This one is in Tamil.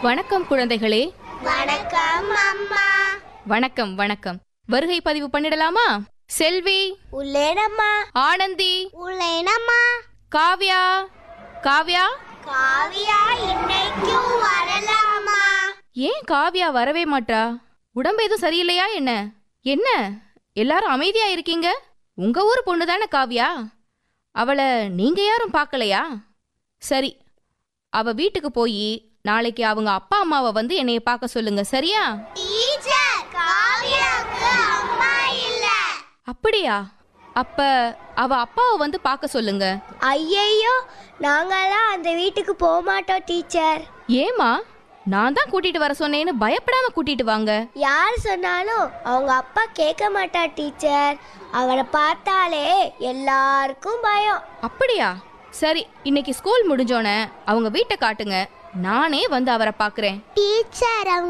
வணக்கம் குழந்தைகளே வணக்கம் அம்மா வணக்கம் வணக்கம் வருகை பதிவு பண்ணிடலாமா செல்வி உள்ளேனம்மா ஆனந்தி உள்ளேனம்மா காவ்யா காவ்யா காவியா இன்னைக்கும் வரலாமா ஏன் காவ்யா வரவே மாட்டா உடம்பு எதுவும் சரியில்லையா என்ன என்ன எல்லாரும் அமைதியா இருக்கீங்க உங்க ஊர் பொண்ணு தானே காவ்யா அவளை நீங்க யாரும் பார்க்கலையா சரி அவ வீட்டுக்கு போய் நாளைக்கு அவங்க அப்பா அம்மாவை வந்து என்னைய பார்க்க சொல்லுங்க சரியா டீச்சர் காவியாக்கு அம்மா இல்ல அப்படியா அப்ப அவ அப்பாவை வந்து பார்க்க சொல்லுங்க ஐயையோ நாங்கெல்லாம் அந்த வீட்டுக்கு போக மாட்டோம் டீச்சர் ஏமா நான் தான் கூட்டிட்டு வர சொன்னேன்னு பயப்படாம கூட்டிட்டு வாங்க யார் சொன்னாலும் அவங்க அப்பா கேட்க மாட்டா டீச்சர் அவனை பார்த்தாலே எல்லாருக்கும் பயம் அப்படியா சரி இன்னைக்கு ஸ்கூல் முடிஞ்சோனே அவங்க வீட்டை காட்டுங்க நானே வந்து அவரை பார்க்கறேன் டீச்சர்